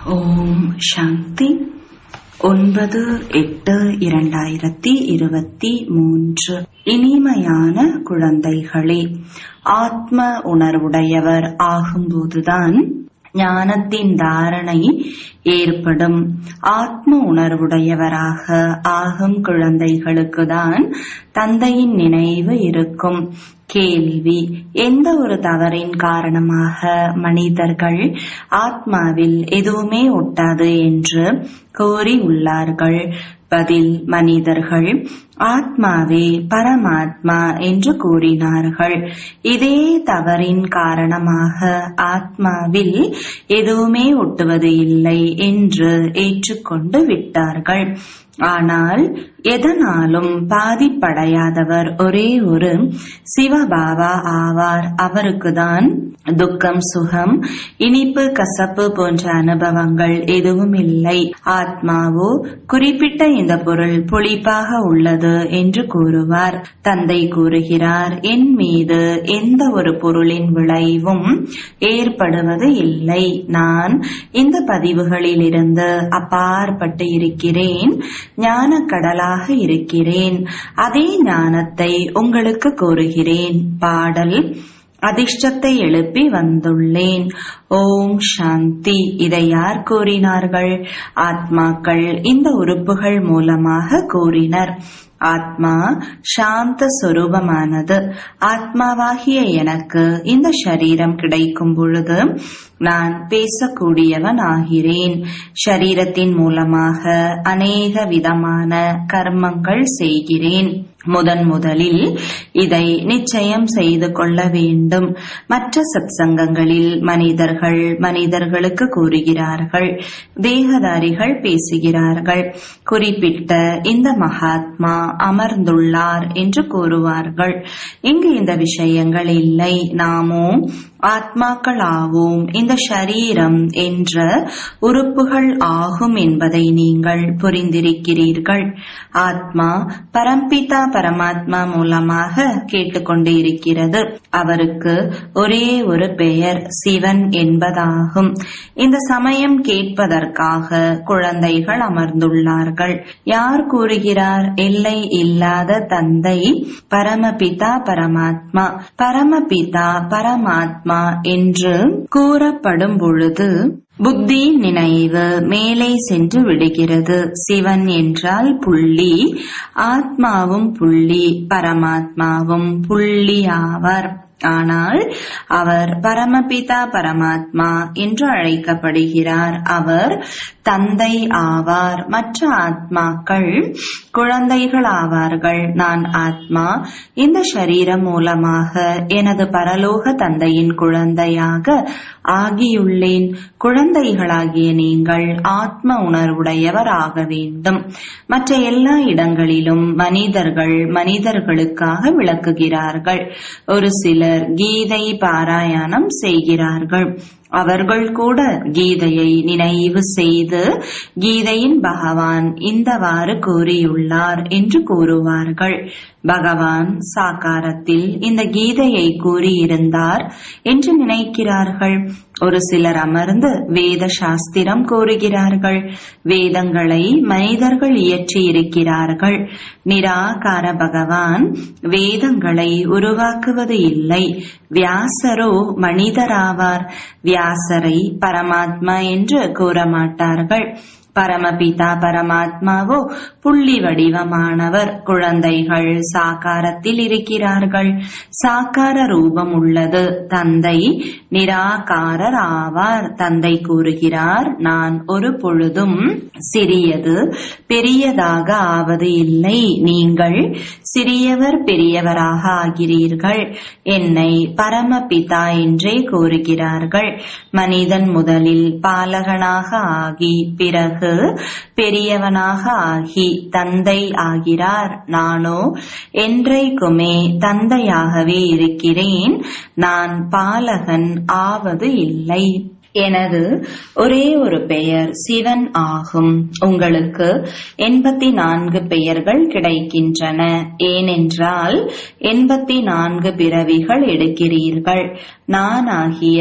ஓம் சாந்தி ஒன்பது எட்டு இரண்டாயிரத்தி இருபத்தி மூன்று இனிமையான குழந்தைகளே ஆத்ம உணர்வுடையவர் ஆகும்போதுதான் ஞானத்தின் தாரணை ஏற்படும் ஆத்ம உணர்வுடையவராக ஆகும் குழந்தைகளுக்குதான் தந்தையின் நினைவு இருக்கும் கேள்வி எந்த ஒரு தவறின் காரணமாக மனிதர்கள் ஆத்மாவில் எதுவுமே ஒட்டாது என்று கூறி உள்ளார்கள் பதில் மனிதர்கள் ஆத்மாவே பரமாத்மா என்று கூறினார்கள் இதே தவறின் காரணமாக ஆத்மாவில் எதுவுமே ஒட்டுவது இல்லை என்று ஏற்றுக்கொண்டு விட்டார்கள் ஆனால் எதனாலும் பாதிப்படையாதவர் ஒரே ஒரு சிவபாபா ஆவார் அவருக்குதான் துக்கம் சுகம் இனிப்பு கசப்பு போன்ற அனுபவங்கள் எதுவும் இல்லை ஆத்மாவோ குறிப்பிட்ட இந்த பொருள் புளிப்பாக உள்ளது என்று கூறுவார் தந்தை கூறுகிறார் என் மீது எந்த ஒரு பொருளின் விளைவும் ஏற்படுவது இல்லை நான் இந்த பதிவுகளில் இருந்து அப்பாற்பட்டு இருக்கிறேன் ஞான கடலாக இருக்கிறேன் அதே ஞானத்தை உங்களுக்கு கூறுகிறேன் பாடல் அதிர்ஷ்டத்தை எழுப்பி வந்துள்ளேன் ஓம் சாந்தி இதை யார் கூறினார்கள் ஆத்மாக்கள் இந்த உறுப்புகள் மூலமாக கூறினர் ஆத்மா சாந்த சொரூபமானது ஆத்மாவாகிய எனக்கு இந்த சரீரம் கிடைக்கும் பொழுது நான் பேசக்கூடியவன் ஆகிறேன் ஷரீரத்தின் மூலமாக அநேக விதமான கர்மங்கள் செய்கிறேன் முதன் முதலில் இதை நிச்சயம் செய்து கொள்ள வேண்டும் மற்ற சத்சங்கங்களில் மனிதர்கள் மனிதர்களுக்கு கூறுகிறார்கள் தேகதாரிகள் பேசுகிறார்கள் குறிப்பிட்ட இந்த மகாத்மா அமர்ந்துள்ளார் என்று கூறுவார்கள் இங்கு இந்த விஷயங்கள் இல்லை நாமோ ஆத்மாக்கள் ஆவோம் இந்த ஷரீரம் என்ற உறுப்புகள் ஆகும் என்பதை நீங்கள் புரிந்திருக்கிறீர்கள் ஆத்மா பரம்பிதா பரமாத்மா மூலமாக கேட்டுக்கொண்டு இருக்கிறது அவருக்கு ஒரே ஒரு பெயர் சிவன் என்பதாகும் இந்த சமயம் கேட்பதற்காக குழந்தைகள் அமர்ந்துள்ளார்கள் யார் கூறுகிறார் எல்லை இல்லாத தந்தை பரமபிதா பரமாத்மா பரமபிதா பரமாத்மா என்று கூறப்படும் பொழுது புத்தி நினைவு மேலே சென்று விடுகிறது சிவன் என்றால் புள்ளி ஆத்மாவும் புள்ளி பரமாத்மாவும் புள்ளி ஆவார் ஆனால் அவர் பரமபிதா பரமாத்மா என்று அழைக்கப்படுகிறார் அவர் தந்தை ஆவார் மற்ற ஆத்மாக்கள் குழந்தைகள் ஆவார்கள் நான் ஆத்மா இந்த சரீரம் மூலமாக எனது பரலோக தந்தையின் குழந்தையாக ஆகியுள்ளேன் குழந்தைகளாகிய நீங்கள் ஆத்ம உணர்வுடையவர் ஆக வேண்டும் மற்ற எல்லா இடங்களிலும் மனிதர்கள் மனிதர்களுக்காக விளக்குகிறார்கள் ஒரு சிலர் கீதை பாராயணம் செய்கிறார்கள் அவர்கள் கூட கீதையை நினைவு செய்து கீதையின் பகவான் இந்தவாறு கூறியுள்ளார் என்று கூறுவார்கள் பகவான் சாக்காரத்தில் இந்த கீதையை கூறியிருந்தார் என்று நினைக்கிறார்கள் ஒரு சிலர் அமர்ந்து வேத சாஸ்திரம் கூறுகிறார்கள் வேதங்களை மனிதர்கள் இயற்றி இருக்கிறார்கள் நிராகார பகவான் வேதங்களை உருவாக்குவது இல்லை வியாசரோ மனிதராவார் வியாசரை பரமாத்மா என்று கூற மாட்டார்கள் பரமபிதா பரமாத்மாவோ புள்ளி வடிவமானவர் குழந்தைகள் சாக்காரத்தில் இருக்கிறார்கள் சாக்கார ரூபம் உள்ளது தந்தை நிராகாரர் ஆவார் தந்தை கூறுகிறார் நான் ஒரு பொழுதும் சிறியது பெரியதாக ஆவது இல்லை நீங்கள் சிறியவர் பெரியவராக ஆகிறீர்கள் என்னை பரமபிதா என்றே கூறுகிறார்கள் மனிதன் முதலில் பாலகனாக ஆகி பிறகு பெரியவனாக ஆகி தந்தை ஆகிறார் நானோ என்றைக்குமே தந்தையாகவே இருக்கிறேன் நான் பாலகன் ஆவது இல்லை எனது ஒரே ஒரு பெயர் சிவன் ஆகும் உங்களுக்கு எண்பத்தி நான்கு பெயர்கள் கிடைக்கின்றன ஏனென்றால் எண்பத்தி நான்கு பிறவிகள் எடுக்கிறீர்கள் நானாகிய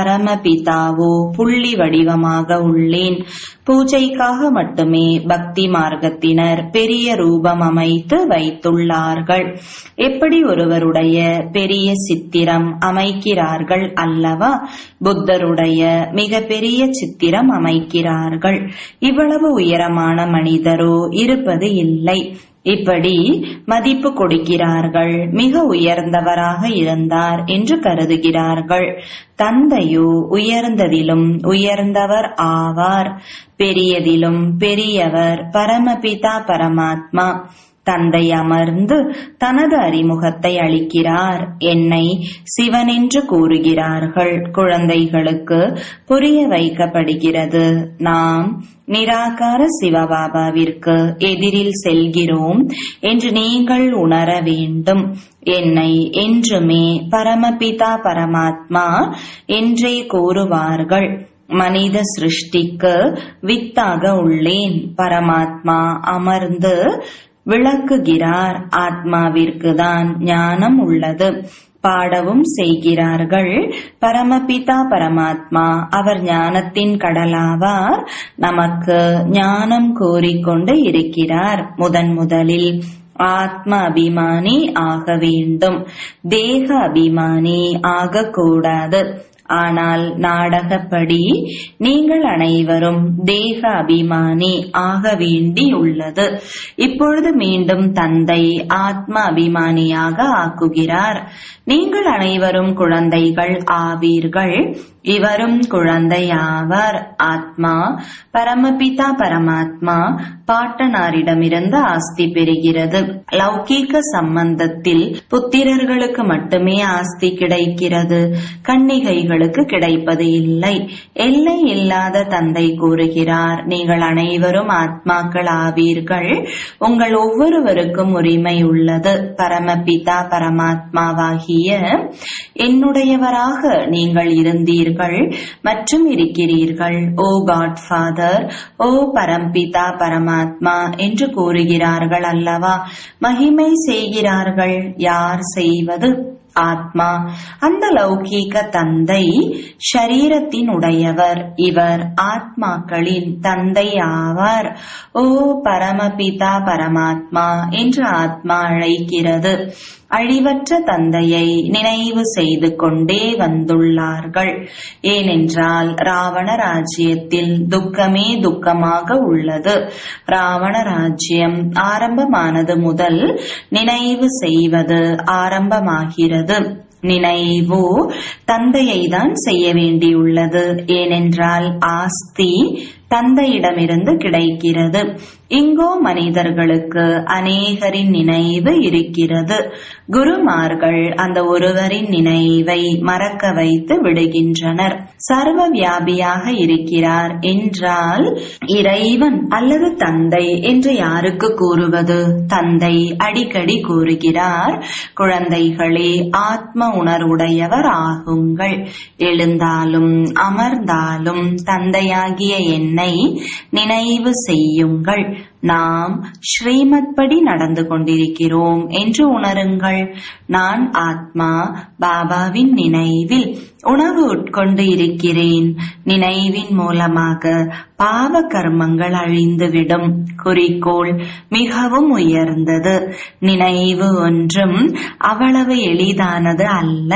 பரமபிதாவோ புள்ளி வடிவமாக உள்ளேன் பூஜைக்காக மட்டுமே பக்தி மார்க்கத்தினர் பெரிய ரூபம் அமைத்து வைத்துள்ளார்கள் எப்படி ஒருவருடைய பெரிய சித்திரம் அமைக்கிறார்கள் அல்லவா புத்தருடைய மிக பெரிய சித்திரம் அமைக்கிறார்கள் இவ்வளவு உயரமான மனிதரோ இருப்பது இல்லை இப்படி மதிப்பு கொடுக்கிறார்கள் மிக உயர்ந்தவராக இருந்தார் என்று கருதுகிறார்கள் தந்தையோ உயர்ந்ததிலும் உயர்ந்தவர் ஆவார் பெரியதிலும் பெரியவர் பரமபிதா பரமாத்மா தந்தை அமர்ந்து தனது அறிமுகத்தை அளிக்கிறார் என்னை சிவன் என்று கூறுகிறார்கள் குழந்தைகளுக்கு புரிய வைக்கப்படுகிறது நாம் நிராகார சிவபாபாவிற்கு எதிரில் செல்கிறோம் என்று நீங்கள் உணர வேண்டும் என்னை என்றுமே பரமபிதா பரமாத்மா என்றே கூறுவார்கள் மனித சிருஷ்டிக்கு வித்தாக உள்ளேன் பரமாத்மா அமர்ந்து விளக்குகிறார் ஆத்மாவிற்கு தான் ஞானம் உள்ளது பாடவும் செய்கிறார்கள் பரமபிதா பரமாத்மா அவர் ஞானத்தின் கடலாவார் நமக்கு ஞானம் கோரிக்கொண்டு இருக்கிறார் முதன் முதலில் ஆத்ம அபிமானி ஆக வேண்டும் தேக அபிமானி ஆகக்கூடாது ஆனால் நாடகப்படி நீங்கள் அனைவரும் தேக அபிமானி ஆக வேண்டியுள்ளது இப்பொழுது மீண்டும் தந்தை ஆத்ம அபிமானியாக ஆக்குகிறார் நீங்கள் அனைவரும் குழந்தைகள் ஆவீர்கள் இவரும் குழந்தை ஆவார் ஆத்மா பரமபிதா பரமாத்மா பாட்டனாரிடமிருந்து ஆஸ்தி பெறுகிறது லௌகீக சம்பந்தத்தில் புத்திரர்களுக்கு மட்டுமே ஆஸ்தி கிடைக்கிறது கன்னிகைகளுக்கு கிடைப்பது இல்லை எல்லை இல்லாத தந்தை கூறுகிறார் நீங்கள் அனைவரும் ஆத்மாக்கள் ஆவீர்கள் உங்கள் ஒவ்வொருவருக்கும் உரிமை உள்ளது பரமபிதா பரமாத்மாவாகிய என்னுடையவராக நீங்கள் இருந்தீர்கள் மற்றும் இருக்கிறீர்கள் ஓ காட் ஃபாதர் ஓ பரம்பிதா பரமாத்மா என்று கூறுகிறார்கள் அல்லவா மகிமை செய்கிறார்கள் யார் செய்வது ஆத்மா அந்த லௌகீக தந்தை ஷரீரத்தின் உடையவர் இவர் ஆத்மாக்களின் தந்தை ஆவார் ஓ பரமபிதா பரமாத்மா என்று ஆத்மா அழைக்கிறது அழிவற்ற தந்தையை நினைவு செய்து கொண்டே வந்துள்ளார்கள் ஏனென்றால் ராவண ராஜ்யத்தில் துக்கமே துக்கமாக உள்ளது ராவண ராஜ்யம் ஆரம்பமானது முதல் நினைவு செய்வது ஆரம்பமாகிறது நினைவு தந்தையை தான் செய்ய வேண்டியுள்ளது ஏனென்றால் ஆஸ்தி தந்தையிடமிருந்து கிடைக்கிறது இங்கோ மனிதர்களுக்கு அநேகரின் நினைவு இருக்கிறது குருமார்கள் அந்த ஒருவரின் நினைவை மறக்க வைத்து விடுகின்றனர் சர்வ வியாபியாக இருக்கிறார் என்றால் இறைவன் அல்லது தந்தை என்று யாருக்கு கூறுவது தந்தை அடிக்கடி கூறுகிறார் குழந்தைகளே ஆத்ம உணர்வுடையவர் ஆகுங்கள் எழுந்தாலும் அமர்ந்தாலும் தந்தையாகிய என்னை நினைவு செய்யுங்கள் நாம் ஸ்ரீமத் படி நடந்து கொண்டிருக்கிறோம் என்று உணருங்கள் நான் ஆத்மா பாபாவின் நினைவில் உணவு உட்கொண்டு இருக்கிறேன் நினைவின் மூலமாக பாவ கர்மங்கள் அழிந்துவிடும் குறிக்கோள் மிகவும் உயர்ந்தது நினைவு ஒன்றும் அவ்வளவு எளிதானது அல்ல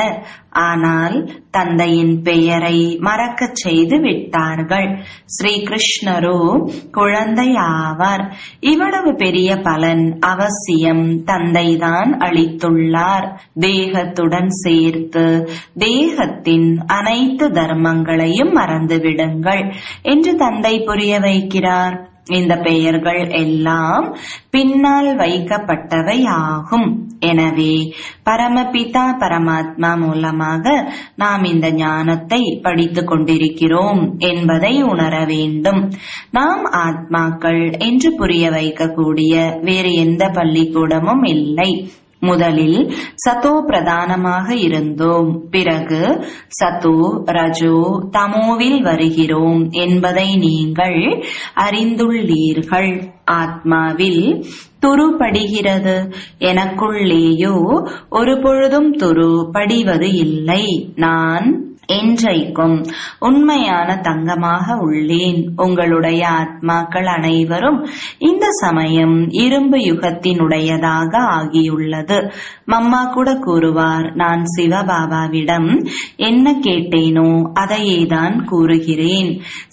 ஆனால் தந்தையின் பெயரை மறக்கச் செய்து விட்டார்கள் ஸ்ரீ கிருஷ்ணரோ குழந்தை ஆவார் இவ்வளவு பெரிய பலன் அவசியம் தந்தைதான் அளித்துள்ளார் தேகத்துடன் சேர்த்து தேகத்தின் அனைத்து தர்மங்களையும் மறந்துவிடுங்கள் என்று தந்தை புரிய வைக்கிறார் இந்த பெயர்கள் எல்லாம் பின்னால் வைக்கப்பட்டவை ஆகும் எனவே பரமபிதா பரமாத்மா மூலமாக நாம் இந்த ஞானத்தை படித்துக் கொண்டிருக்கிறோம் என்பதை உணர வேண்டும் நாம் ஆத்மாக்கள் என்று புரிய வைக்கக்கூடிய வேறு எந்த பள்ளிக்கூடமும் இல்லை முதலில் சதோ பிரதானமாக இருந்தோம் பிறகு சதோ ரஜோ தமோவில் வருகிறோம் என்பதை நீங்கள் அறிந்துள்ளீர்கள் ஆத்மாவில் துரு படிகிறது எனக்குள்ளேயோ ஒரு பொழுதும் துரு படிவது இல்லை நான் என்றைக்கும் உண்மையான தங்கமாக உள்ளேன் உங்களுடைய ஆத்மாக்கள் அனைவரும் இந்த சமயம் இரும்பு யுகத்தினுடையதாக ஆகியுள்ளது மம்மா கூட கூறுவார் நான் சிவபாபாவிடம் என்ன கேட்டேனோ அதையே தான் கூறுகிறேன்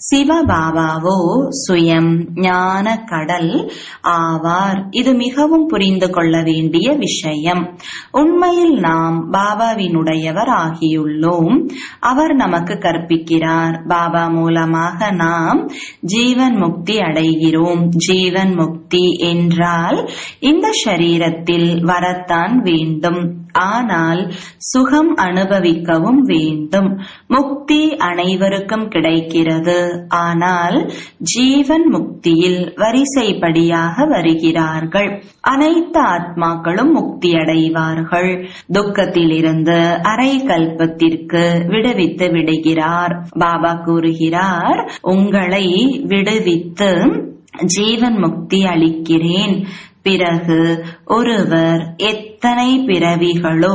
சிவபாபாவோ சுயம் ஞான கடல் ஆவார் இது மிகவும் புரிந்து கொள்ள வேண்டிய விஷயம் உண்மையில் நாம் பாபாவினுடையவர் ஆகியுள்ளோம் அவர் நமக்கு கற்பிக்கிறார் பாபா மூலமாக நாம் ஜீவன் முக்தி அடைகிறோம் ஜீவன் முக்தி என்றால் இந்த சரீரத்தில் வரத்தான் வேண்டும் ஆனால் சுகம் அனுபவிக்கவும் வேண்டும் முக்தி அனைவருக்கும் கிடைக்கிறது ஆனால் ஜீவன் முக்தியில் வரிசைப்படியாக வருகிறார்கள் அனைத்து ஆத்மாக்களும் முக்தி அடைவார்கள் துக்கத்திலிருந்து அரை கல்பத்திற்கு விடுவித்து விடுகிறார் பாபா கூறுகிறார் உங்களை விடுவித்து ஜீவன் முக்தி அளிக்கிறேன் பிறகு ஒருவர் எத்தனை பிறவிகளோ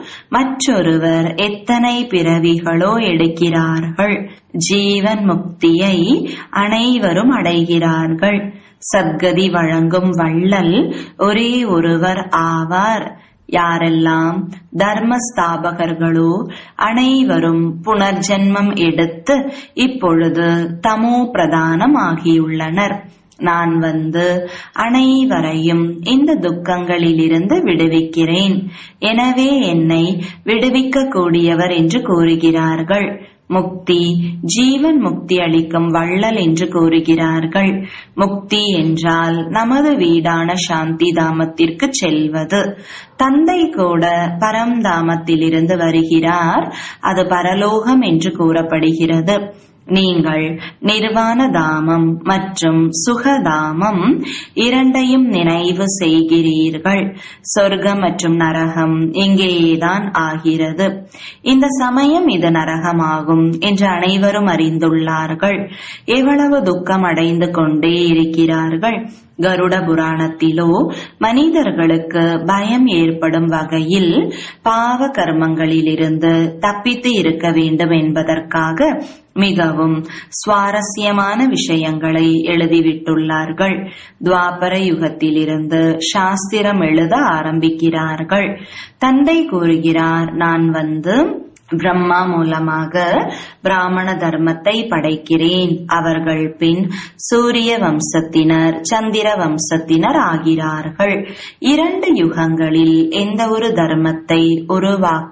மற்றொருவர் எத்தனை பிறவிகளோ எடுக்கிறார்கள் ஜீவன் முக்தியை அனைவரும் அடைகிறார்கள் சத்கதி வழங்கும் வள்ளல் ஒரே ஒருவர் ஆவார் யாரெல்லாம் தர்மஸ்தாபகர்களோ அனைவரும் புனர்ஜென்மம் எடுத்து இப்பொழுது தமோ பிரதானம் ஆகியுள்ளனர் நான் வந்து அனைவரையும் இந்த துக்கங்களிலிருந்து விடுவிக்கிறேன் எனவே என்னை விடுவிக்க கூடியவர் என்று கூறுகிறார்கள் முக்தி ஜீவன் முக்தி அளிக்கும் வள்ளல் என்று கூறுகிறார்கள் முக்தி என்றால் நமது வீடான சாந்தி தாமத்திற்கு செல்வது தந்தை கூட பரம்தாமத்திலிருந்து வருகிறார் அது பரலோகம் என்று கூறப்படுகிறது நீங்கள் நிர்வாண தாமம் மற்றும் சுகதாமம் இரண்டையும் நினைவு செய்கிறீர்கள் சொர்க்கம் மற்றும் நரகம் இங்கேதான் ஆகிறது இந்த சமயம் இது நரகமாகும் என்று அனைவரும் அறிந்துள்ளார்கள் எவ்வளவு துக்கம் அடைந்து கொண்டே இருக்கிறார்கள் கருட புராணத்திலோ மனிதர்களுக்கு பயம் ஏற்படும் வகையில் பாவ கர்மங்களிலிருந்து தப்பித்து இருக்க வேண்டும் என்பதற்காக மிகவும் சுவாரஸ்யமான விஷயங்களை எழுதிவிட்டுள்ளார்கள் துவாபர யுகத்திலிருந்து சாஸ்திரம் எழுத ஆரம்பிக்கிறார்கள் தந்தை கூறுகிறார் நான் வந்து பிரம்மா மூலமாக பிராமண தர்மத்தை படைக்கிறேன் அவர்கள் பின் சூரிய வம்சத்தினர் சந்திர வம்சத்தினர் ஆகிறார்கள் இரண்டு யுகங்களில் எந்த ஒரு தர்மத்தை உருவாக்க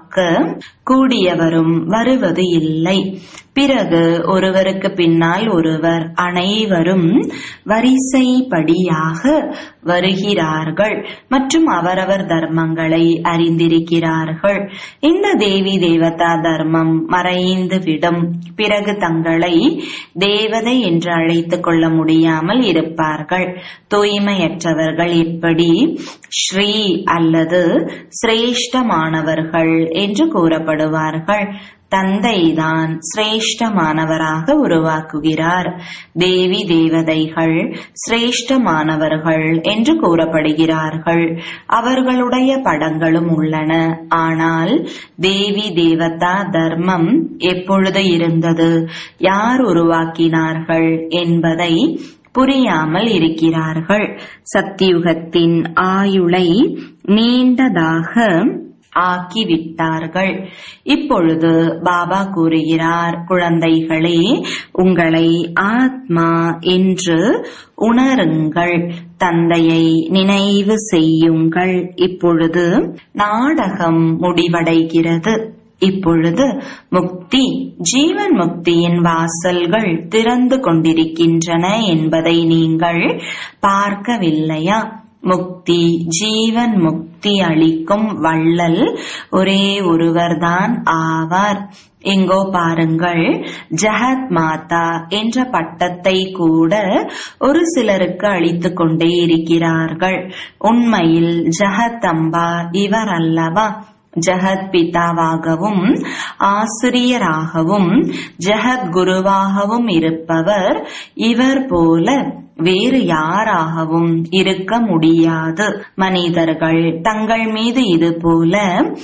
கூடியவரும் வருவது இல்லை பிறகு ஒருவருக்கு பின்னால் ஒருவர் அனைவரும் வரிசைப்படியாக வருகிறார்கள் மற்றும் அவரவர் தர்மங்களை அறிந்திருக்கிறார்கள் இந்த தேவி தேவதா தர்மம் மறைந்து விடும் பிறகு தங்களை தேவதை என்று அழைத்துக் கொள்ள முடியாமல் இருப்பார்கள் தூய்மையற்றவர்கள் எப்படி ஸ்ரீ அல்லது சிரேஷ்டமானவர்கள் என்று கூறப்படுவார்கள் தந்தைதான் சிரேஷ்டமானவராக உருவாக்குகிறார் தேவி தேவதைகள் சிரேஷ்டமானவர்கள் என்று கூறப்படுகிறார்கள் அவர்களுடைய படங்களும் உள்ளன ஆனால் தேவி தேவதா தர்மம் எப்பொழுது இருந்தது யார் உருவாக்கினார்கள் என்பதை புரியாமல் இருக்கிறார்கள் சத்தியுகத்தின் ஆயுளை நீண்டதாக ஆக்கிவிட்டார்கள் இப்பொழுது பாபா கூறுகிறார் குழந்தைகளே உங்களை ஆத்மா என்று உணருங்கள் தந்தையை நினைவு செய்யுங்கள் இப்பொழுது நாடகம் முடிவடைகிறது இப்பொழுது முக்தி ஜீவன் முக்தியின் வாசல்கள் திறந்து கொண்டிருக்கின்றன என்பதை நீங்கள் பார்க்கவில்லையா முக்தி ஜீவன் முக்தி அளிக்கும் வள்ளல் ஒரே ஒருவர்தான் ஆவார் எங்கோ பாருங்கள் ஜெகத் மாதா என்ற பட்டத்தை கூட ஒரு சிலருக்கு அளித்துக் கொண்டே இருக்கிறார்கள் உண்மையில் ஜெகத் அம்பா இவர் அல்லவா ஜெகத் பிதாவாகவும் ஆசிரியராகவும் ஜெகத் குருவாகவும் இருப்பவர் இவர் போல வேறு யாராகவும் இருக்க முடியாது மனிதர்கள் தங்கள் மீது இது போல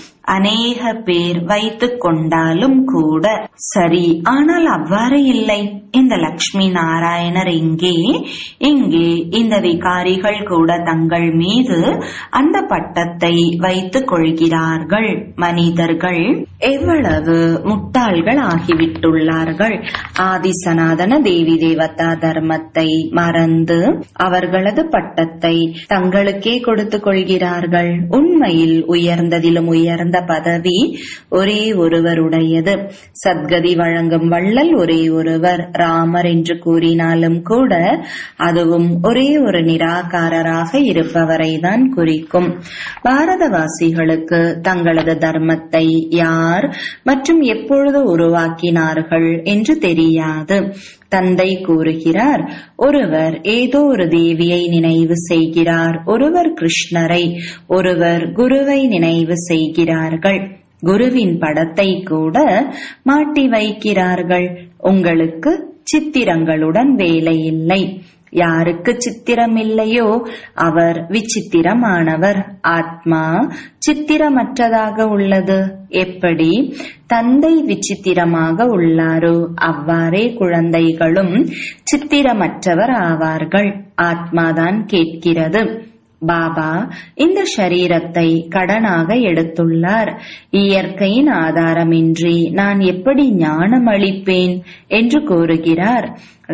அநேக பேர் வைத்துக் கொண்டாலும் கூட சரி ஆனால் அவ்வாறு இல்லை இந்த லக்ஷ்மி நாராயணர் இங்கே இங்கே இந்த விகாரிகள் கூட தங்கள் மீது அந்த பட்டத்தை வைத்துக் கொள்கிறார்கள் மனிதர்கள் எவ்வளவு முட்டாள்கள் ஆகிவிட்டுள்ளார்கள் ஆதி சனாதன தேவி தேவதா தர்மத்தை மறந்து அவர்களது பட்டத்தை தங்களுக்கே கொடுத்துக் கொள்கிறார்கள் உண்மையில் உயர்ந்ததிலும் உயர்ந்த பதவி ஒரே ஒருவருடையது சத்கதி வழங்கும் வள்ளல் ஒரே ஒருவர் ராமர் என்று கூறினாலும் கூட அதுவும் ஒரே ஒரு நிராகாரராக இருப்பவரை தான் குறிக்கும் பாரதவாசிகளுக்கு தங்களது தர்மத்தை யார் மற்றும் எப்பொழுது உருவாக்கினார்கள் என்று தெரியாது தந்தை கூறுகிறார் ஒருவர் ஏதோ ஒரு தேவியை நினைவு செய்கிறார் ஒருவர் கிருஷ்ணரை ஒருவர் குருவை நினைவு செய்கிறார்கள் குருவின் படத்தை கூட மாட்டி வைக்கிறார்கள் உங்களுக்கு சித்திரங்களுடன் வேலை இல்லை யாருக்கு சித்திரம் இல்லையோ அவர் விசித்திரமானவர் ஆத்மா சித்திரமற்றதாக உள்ளது எப்படி தந்தை விசித்திரமாக உள்ளாரோ அவ்வாறே குழந்தைகளும் சித்திரமற்றவர் ஆவார்கள் ஆத்மாதான் கேட்கிறது பாபா இந்த சரீரத்தை கடனாக எடுத்துள்ளார் இயற்கையின் ஆதாரமின்றி நான் எப்படி ஞானம் அளிப்பேன் என்று கூறுகிறார்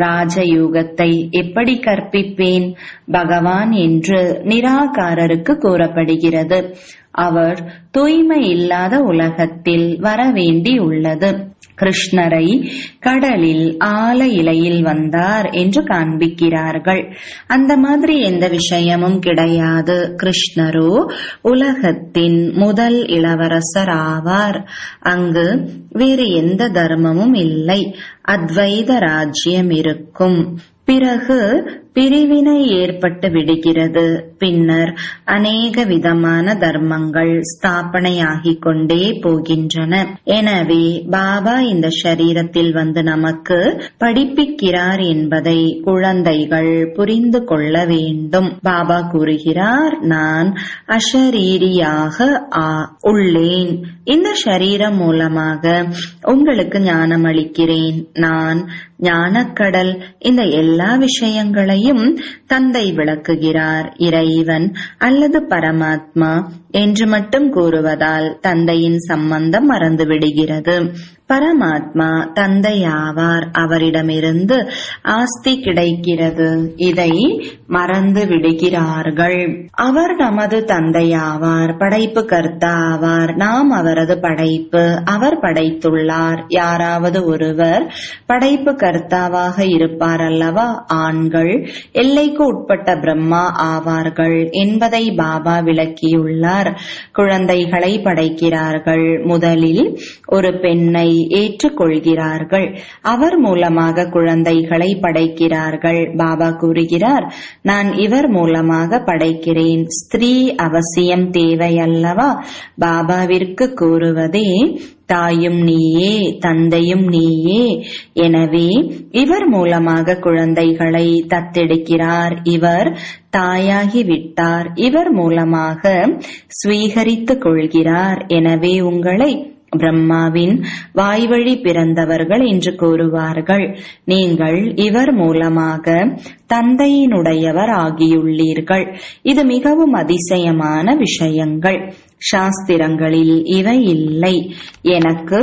ராஜயோகத்தை எப்படி கற்பிப்பேன் பகவான் என்று நிராகாரருக்கு கூறப்படுகிறது அவர் தூய்மை இல்லாத உலகத்தில் வரவேண்டியுள்ளது கிருஷ்ணரை கடலில் ஆல இலையில் வந்தார் என்று காண்பிக்கிறார்கள் அந்த மாதிரி எந்த விஷயமும் கிடையாது கிருஷ்ணரோ உலகத்தின் முதல் இளவரசர் ஆவார் அங்கு வேறு எந்த தர்மமும் இல்லை அத்வைத ராஜ்யம் இருக்கும் பிறகு பிரிவினை ஏற்பட்டு விடுகிறது பின்னர் அநேக விதமான தர்மங்கள் ஸ்தாபனையாகிக் கொண்டே போகின்றன எனவே பாபா இந்த சரீரத்தில் வந்து நமக்கு படிப்பிக்கிறார் என்பதை குழந்தைகள் புரிந்து கொள்ள வேண்டும் பாபா கூறுகிறார் நான் அஷரீரியாக உள்ளேன் இந்த சரீரம் மூலமாக உங்களுக்கு ஞானம் அளிக்கிறேன் நான் ஞானக்கடல் இந்த எல்லா விஷயங்களையும் தந்தை விளக்குகிறார் இறைவன் அல்லது பரமாத்மா என்று மட்டும் கூறுவதால் தந்தையின் சம்பந்தம் மறந்துவிடுகிறது பரமாத்மா தந்தை ஆவார் அவரிடமிருந்து ஆஸ்தி கிடைக்கிறது இதை மறந்து விடுகிறார்கள் அவர் நமது தந்தையாவார் படைப்பு கர்த்தா ஆவார் நாம் அவரது படைப்பு அவர் படைத்துள்ளார் யாராவது ஒருவர் படைப்பு கர்த்தாவாக இருப்பார் அல்லவா ஆண்கள் எல்லைக்கு உட்பட்ட பிரம்மா ஆவார்கள் என்பதை பாபா விளக்கியுள்ளார் குழந்தைகளை படைக்கிறார்கள் முதலில் ஒரு பெண்ணை ஏற்றுக்கொள்கிறார்கள் அவர் மூலமாக குழந்தைகளை படைக்கிறார்கள் பாபா கூறுகிறார் நான் இவர் மூலமாக படைக்கிறேன் ஸ்திரீ அவசியம் தேவை அல்லவா பாபாவிற்கு கூறுவதே தாயும் நீயே தந்தையும் நீயே எனவே இவர் மூலமாக குழந்தைகளை தத்தெடுக்கிறார் இவர் தாயாகி விட்டார் இவர் மூலமாக ஸ்வீகரித்துக் கொள்கிறார் எனவே உங்களை பிரம்மாவின் வாய்வழி பிறந்தவர்கள் என்று கூறுவார்கள் நீங்கள் இவர் மூலமாக தந்தையினுடையவர் ஆகியுள்ளீர்கள் இது மிகவும் அதிசயமான விஷயங்கள் சாஸ்திரங்களில் இவை இல்லை எனக்கு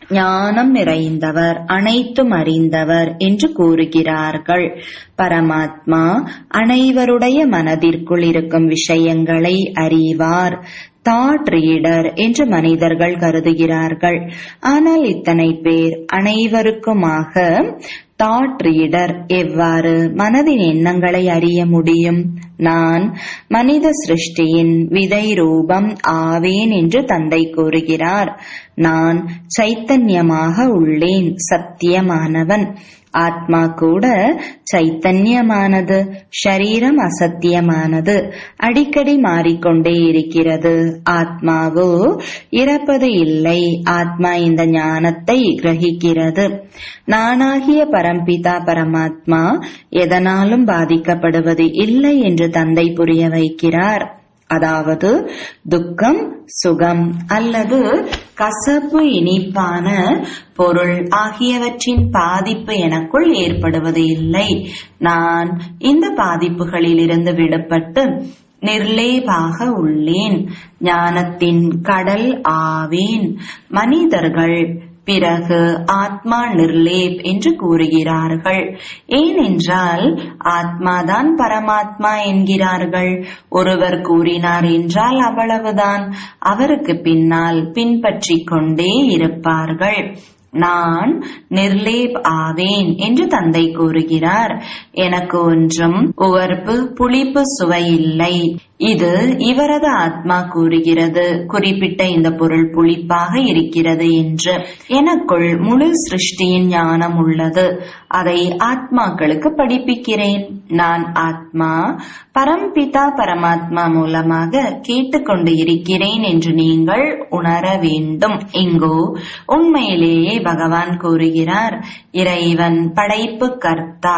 ஞானம் நிறைந்தவர் அனைத்தும் அறிந்தவர் என்று கூறுகிறார்கள் பரமாத்மா அனைவருடைய மனதிற்குள் இருக்கும் விஷயங்களை அறிவார் தாட் ரீடர் என்று மனிதர்கள் கருதுகிறார்கள் ஆனால் இத்தனை பேர் அனைவருக்குமாக தாட் ரீடர் எவ்வாறு மனதின் எண்ணங்களை அறிய முடியும் நான் மனித சிருஷ்டியின் விதை ரூபம் ஆவேன் என்று தந்தை கூறுகிறார் நான் சைத்தன்யமாக உள்ளேன் சத்தியமானவன் ஆத்மா கூட சைத்தன்யமானது ஷரீரம் அசத்தியமானது அடிக்கடி மாறிக்கொண்டே இருக்கிறது ஆத்மாவோ இறப்பது இல்லை ஆத்மா இந்த ஞானத்தை கிரகிக்கிறது நானாகிய பரம்பிதா பரமாத்மா எதனாலும் பாதிக்கப்படுவது இல்லை என்று தந்தை புரிய வைக்கிறார் அதாவது துக்கம் சுகம் அல்லது கசப்பு இனிப்பான பொருள் ஆகியவற்றின் பாதிப்பு எனக்குள் ஏற்படுவது இல்லை நான் இந்த பாதிப்புகளிலிருந்து விடுபட்டு நிர்லேபாக உள்ளேன் ஞானத்தின் கடல் ஆவேன் மனிதர்கள் பிறகு ஆத்மா நிர்லேப் என்று கூறுகிறார்கள் ஏனென்றால் ஆத்மாதான் பரமாத்மா என்கிறார்கள் ஒருவர் கூறினார் என்றால் அவ்வளவுதான் அவருக்கு பின்னால் பின்பற்றிக் கொண்டே இருப்பார்கள் நான் நிர்லேப் ஆவேன் என்று தந்தை கூறுகிறார் எனக்கு ஒன்றும் உவர்ப்பு புளிப்பு சுவை இல்லை இது இவரது ஆத்மா கூறுகிறது குறிப்பிட்ட இந்த பொருள் புளிப்பாக இருக்கிறது என்று எனக்குள் முழு சிருஷ்டியின் ஞானம் உள்ளது அதை ஆத்மாக்களுக்கு படிப்பிக்கிறேன் நான் ஆத்மா பரம்பிதா பரமாத்மா மூலமாக கேட்டுக்கொண்டு இருக்கிறேன் என்று நீங்கள் உணர வேண்டும் இங்கோ உண்மையிலேயே பகவான் கூறுகிறார் இறைவன் படைப்பு கர்த்தா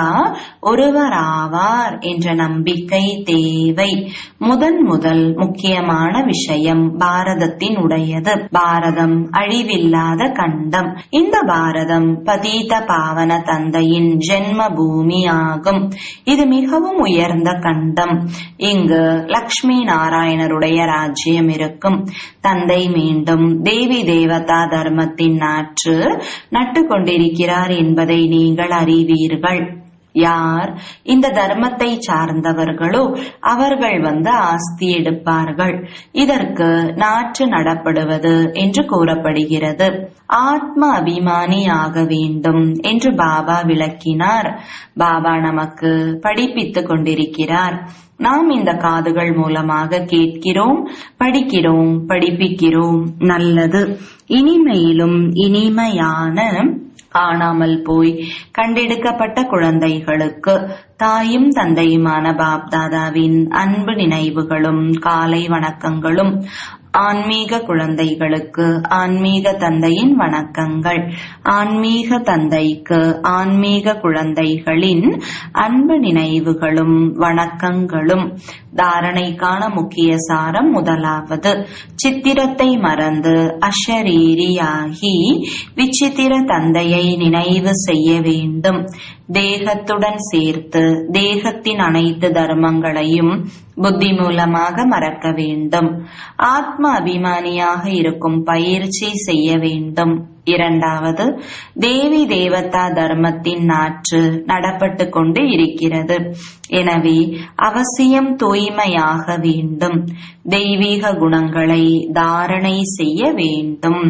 ஒருவராவார் என்ற நம்பிக்கை தேவை முதன் முதல் முக்கியமான விஷயம் பாரதத்தின் உடையது பாரதம் அழிவில்லாத கண்டம் இந்த பாரதம் பதீத பாவன தந்தையின் ஜென்ம பூமி ஆகும் இது மிகவும் உயர்ந்த கண்டம் இங்கு லக்ஷ்மி நாராயணருடைய ராஜ்யம் இருக்கும் தந்தை மீண்டும் தேவி தேவதா தர்மத்தின் நாற்று நட்டு கொண்டிருக்கிறார் என்பதை நீங்கள் அறிவீர்கள் யார் இந்த தர்மத்தை சார்ந்தவர்களோ அவர்கள் வந்து ஆஸ்தி எடுப்பார்கள் இதற்கு நாற்று நடப்படுவது என்று கூறப்படுகிறது ஆத்ம அபிமானி ஆக வேண்டும் என்று பாபா விளக்கினார் பாபா நமக்கு படிப்பித்துக் கொண்டிருக்கிறார் நாம் இந்த காதுகள் மூலமாக கேட்கிறோம் படிக்கிறோம் படிப்பிக்கிறோம் நல்லது இனிமையிலும் இனிமையான காணாமல் போய் கண்டெடுக்கப்பட்ட குழந்தைகளுக்கு தாயும் தந்தையுமான பாப்தாதாவின் அன்பு நினைவுகளும் காலை வணக்கங்களும் ஆன்மீக குழந்தைகளுக்கு ஆன்மீக தந்தையின் வணக்கங்கள் ஆன்மீக தந்தைக்கு ஆன்மீக குழந்தைகளின் அன்பு நினைவுகளும் வணக்கங்களும் தாரணைக்கான முக்கிய சாரம் முதலாவது சித்திரத்தை மறந்து அஷரீரியாகி விசித்திர தந்தையை நினைவு செய்ய வேண்டும் தேகத்துடன் சேர்த்து தேகத்தின் அனைத்து தர்மங்களையும் புத்தி மூலமாக மறக்க வேண்டும் ஆத்ம அபிமானியாக இருக்கும் பயிற்சி செய்ய வேண்டும் இரண்டாவது தேவி தேவதா தர்மத்தின் நாற்று நடப்பட்டு கொண்டு இருக்கிறது எனவே அவசியம் தூய்மையாக வேண்டும் தெய்வீக குணங்களை தாரணை செய்ய வேண்டும்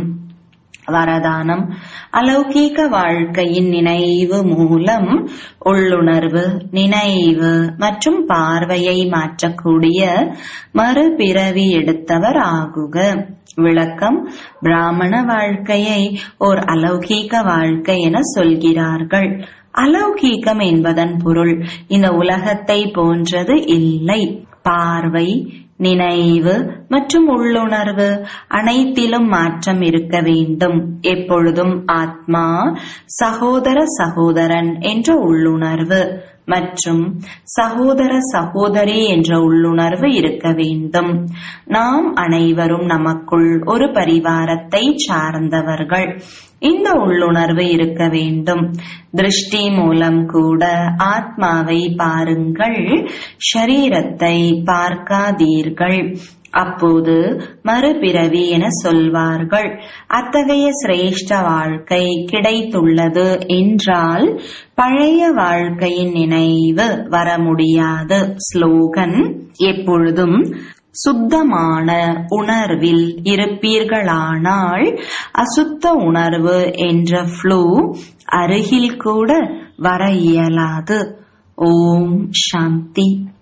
வரதானம் அலௌகீக வாழ்க்கையின் நினைவு மூலம் உள்ளுணர்வு நினைவு மற்றும் பார்வையை மாற்றக்கூடிய மறுபிறவி எடுத்தவர் ஆகுக விளக்கம் பிராமண வாழ்க்கையை ஓர் அலௌகீக வாழ்க்கை என சொல்கிறார்கள் அலௌகீகம் என்பதன் பொருள் இந்த உலகத்தை போன்றது இல்லை பார்வை நினைவு மற்றும் உள்ளுணர்வு அனைத்திலும் மாற்றம் இருக்க வேண்டும் எப்பொழுதும் ஆத்மா சகோதர சகோதரன் என்ற உள்ளுணர்வு மற்றும் சகோதர சகோதரி என்ற உள்ளுணர்வு இருக்க வேண்டும் நாம் அனைவரும் நமக்குள் ஒரு பரிவாரத்தை சார்ந்தவர்கள் இந்த உள்ளுணர்வு இருக்க வேண்டும் திருஷ்டி மூலம் கூட ஆத்மாவை பாருங்கள் ஷரீரத்தை பார்க்காதீர்கள் அப்போது மறுபிறவி என சொல்வார்கள் அத்தகைய சிரேஷ்ட வாழ்க்கை கிடைத்துள்ளது என்றால் பழைய வாழ்க்கையின் நினைவு வர முடியாது ஸ்லோகன் எப்பொழுதும் சுத்தமான உணர்வில் இருப்பீர்களானால் அசுத்த உணர்வு என்ற ஃப்ளூ அருகில் கூட வர இயலாது ஓம் சாந்தி